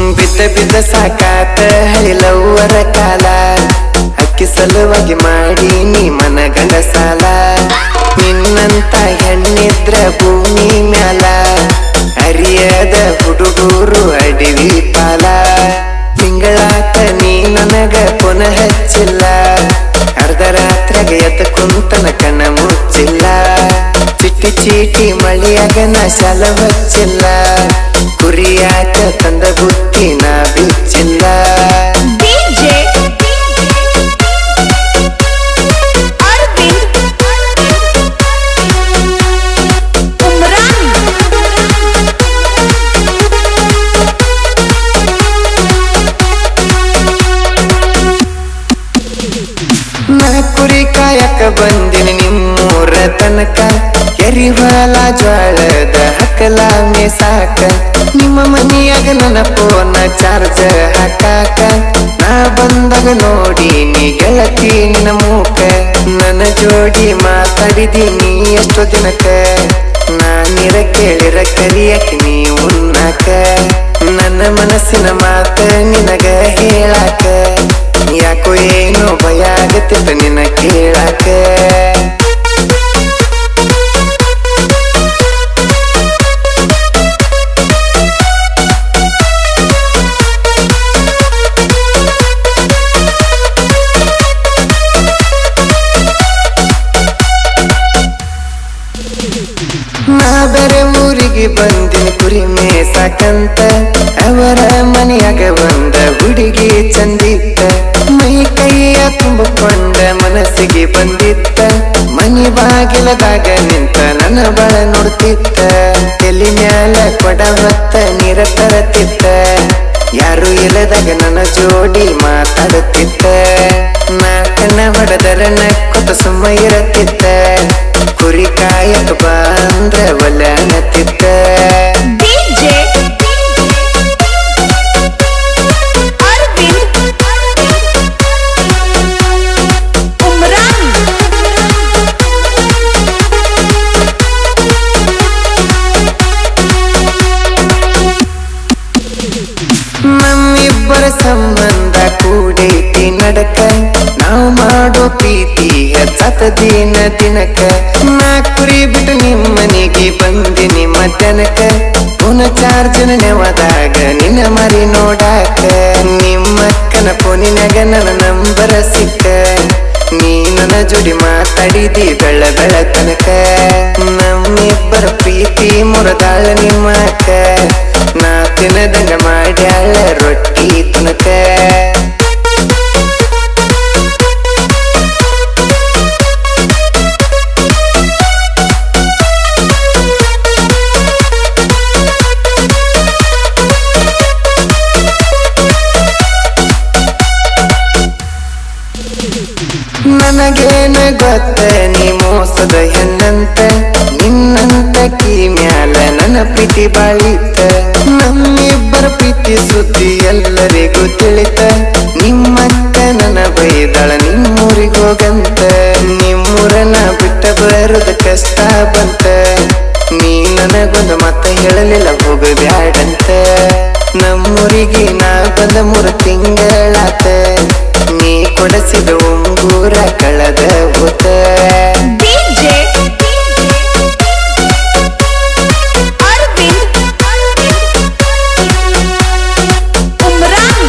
ಬಿದ್ದ ಬಿದ್ದ ಸಾಕಾತ ಹಳಿಲವ್ವರ ಕಾಲ ಅಕ್ಕಿ ಸಲುವಾಗಿ ಮಾಡಿ ನೀ ಮನಗಂಡ ಸಾಲ ನಿನ್ನಂತ ಹೆಣ್ಣಿದ್ರ ಭೂಮಿ ಮ್ಯಾಲ ಅರಿಯದ ಹುಡುಗರು ಅಡಿವಿ ಪಾಲ ತಿಂಗಳಾತ ನೀ ನನಗ ಪುನಃ ಹಚ್ಚಿಲ್ಲ ಅರ್ಧ ರಾತ್ರಿಯಾಗ ಎದ್ದ ಕುಂತನ ಕಣ್ಣ ಮುಚ್ಚಿಲ್ಲ ಚಿಟ್ಟಿ ಚೀಟಿ ಮಳಿಯಾಗ ನಾ ಶಾಲ ಹಚ್ಚಿಲ್ಲ ಕುರಿಯಾಕ ತಂದ ಬುತ್ತಿ ನಾ ಬಿಚ್ಚಿಲ್ಲ DJ Arvind Umran ನಾ ಕುರಿ ಕಾಯಕ ಬಂದಿನಿ ನಿಮ್ಮೂರ ತನಕ ಎರಿಹೊಲ ಜ್ವಾಳದ ಹಕ್ಕಲ ಮೇಸಾಕ ನಿಮ್ಮ ಮನಿಯಾಗ ನನ್ನ ಫೋನ ಚಾರ್ಜ್ ಹಾಕಾಕ ನಾ ಬಂದಾಗ ನೋಡಿ ನೀ ಗೆಳತಿ ನಿನ್ನ ಮೂಕ ನನ್ನ ಜೋಡಿ ಮಾತಾಡಿದೀನಿ ಎಷ್ಟೋ ದಿನಕ್ಕ ನಾನಿರ ಕೇಳಿರ ಕರಿಯಕ ನೀ ಉನ್ನಾಕ ನನ್ನ ಮನಸ್ಸಿನ ಮಾತ ನಿನಗ ಹೇಳಾಕ ಯಾಕೋ ಏನೋ ಭಯ ಆಗತ್ತಿತ್ತ ನಿನ್ನ ಕೇಳಾಕ ನಾ ಬೇರೆ ಊರಿಗೆ ಬಂದಿನ ಕುರಿ ಮೇಸಾಕಂತ ಅವರ ಮನೆಯಾಗ ಬಂದ ಹುಡುಗಿ ಚಂದಿತ್ತ ಮೈ ಕೈಯ ತುಂಬಿಕೊಂಡ ಮನಸ್ಸಿಗೆ ಬಂದಿತ್ತ ಮನಿ ಬಾಗಿಲದಾಗ ನಿಂತ ನನ್ನ ಬಳ ನೋಡ್ತಿತ್ತ ತಲೆ ಮ್ಯಾಲ ಕೊಡ ಹೊತ್ತ ನೀರ ತರತಿತ್ತ ಯಾರು ಇಲ್ಲದಾಗ ನನ್ನ ಜೋಡಿ ಮಾತಾಡುತ್ತಿತ್ತ ನಾ ಕಣ್ಣ ಹೊಡೆದರ ನಕ್ಕೊತ ಸುಮ್ಮ ಇರತ್ತಿತ್ತ ಕುರಿ ಕಾಯಕ ಬಂದ್ರ ಒಲನತ್ತಿತ್ತ DJ Arvind Umran ನಮ್ಮಿಬ್ಬರ ಸಂಬಂಧ ಕೂಡೈತಿ ನಡಕ ನಾವು ಮಾಡೋ ಪ್ರೀತಿ ಹೆಚ್ಚತ ದಿನ ದಿನಕ ನಾ ಕುರಿ ಬಿಟ್ಟು ನಿಮ್ಮನೆಗೆ ಬಂದಿನಿ ಮಧ್ಯಾಹ್ನಕ ಪುನ ಚಾರ್ಜ್ ನೆವದಾಗ ನಿನ್ನ ಮರಿ ನೋಡಾಕ ನಿಮ್ಮಕ್ಕನ ಫೋನಿನಾಗ ನನ್ನ ನಂಬರ ಸಿಕ್ಕ ನೀ ನನ್ನ ಜೋಡಿ ಮಾತಾಡಿದಿ ಬೆಳ ಬೆಳ ತನಕ ನಮ್ಮಿಬ್ಬರ ಪ್ರೀತಿ ಮುರದಾಳ ನಿಮ್ಮಕ್ಕ ನಾ ತಿನ್ನದಂಗ ಮಾಡ್ಯಾಳ ರೊಟ್ಟಿ ತನಕ ನನಗೇನ ಗೊತ್ತ ನೀ ಮೋಸದ ಹೆಣ್ಣಂತ ನಿನ್ನಂತ ಕೀ ಮ್ಯಾಲ ನನ್ನ ಪ್ರೀತಿ ಬಾಳಿತ ನಮ್ಮಿಬ್ಬರ ಪ್ರೀತಿ ಸುದ್ದಿ ಎಲ್ಲರಿಗೂ ತಿಳಿತ ನಿಮ್ಮಕ್ಕ ನನ್ನ ಬೈದಳ ನಿಮ್ಮೂರಿಗೋಗಂತ ನಿಮ್ಮೂರನ ಬಿಟ್ಟ ಬರೋದ ಕಷ್ಟ ಬಂತ ನೀ ನನಗೊಂದು ಮತ್ತ ಹೇಳಲಿಲ್ಲ ಹೋಗ ಬ್ಯಾಡಂತ ನಮ್ಮೂರಿಗೆ ನಾ ಬಂದ ಮೂರು ತಿಂಗಳಾತ ನೀ ಕೊಡಸಿದ ಉಂಗೂರ ಕಳೆದ ಹೋತ DJ Arvind Umran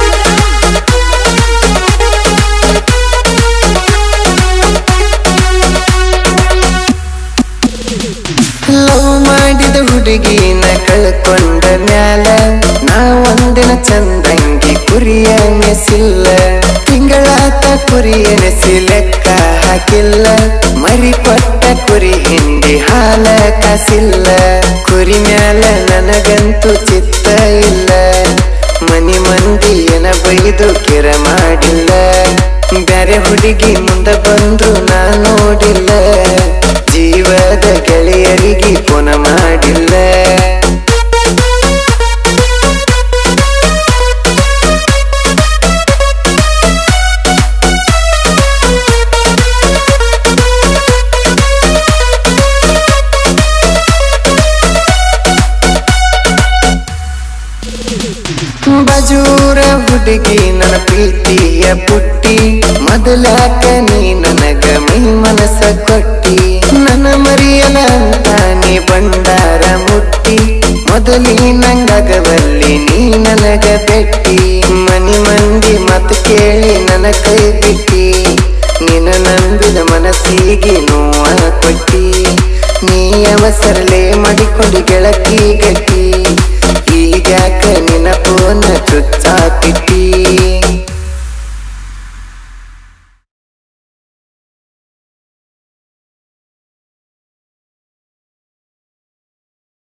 ಲವ್ ಮಾಡಿದ ಹುಡುಗಿನ ಕಳ್ಕೊಂಡ ಮ್ಯಾಲ ನಾ ಒಂದಿನ ಚಂದಂಗಿ ಕುರಿಯ ಮೆಸಿಲ್ಲ ತಿಂಗಳಾತ ಕುರಿ ಎನೆಸಿ ಲೆಕ್ಕ ಹಾಕಿಲ್ಲ ಮರಿ ಕೊಟ್ಟ ಕುರಿ ಹಿಂಡಿ ಹಾಲ ಕಾಸಿಲ್ಲ ಕುರಿ ಮ್ಯಾಲ ನನಗಂತೂ ಚಿತ್ತ ಇಲ್ಲ ಮನಿ ಮಂದಿ ಏನ ಬೈದು ಕೆರ ಮಾಡಿಲ್ಲ ಬ್ಯಾರೆ ಹುಡುಗಿ ಮುಂದ ಬಂದ್ರು ನಾ ನೋಡಿಲ್ಲ ಜೀವದ ಗೆಳೆಯರಿಗೆ ಫೋನ ಮಾಡಿಲ್ಲ ಬಜೂರ ಹುಡುಗಿ ನನ್ನ ಪ್ರೀತಿಯ ಪುಟ್ಟಿ ಮೊದಲಾಕ ನೀ ನನಗ ಮೈ ಮನಸ ಕೊಟ್ಟಿ ನನ್ನ ಮರಿಯಲ ಅಂತ ನೀ ಬಂಡಾರ ಮುಟ್ಟಿ ಮೊದಲಿ ನಂಗಾಗವಲ್ಲಿ ನೀ ನನಗ ಬೆಟ್ಟಿ ಮನಿ ಮಂದಿ ಮತ್ ಕೇಳಿ ನನ್ನ ಕೈ ಬಿಟ್ಟಿ ನಿನ್ನ ನಂಬಿದ ಮನಸ್ಸಿಗೆ ನೋವ ಕೊಟ್ಟಿ ನೀ ಅವಸರಲೆ ಮಾಡಿಕೊಂಡು ಗೆಳತಿ ಗಟ್ಟಿ ಈಗ್ಯಾಕ ನಿನ್ನ ಪೋನ ಚುತ್ತ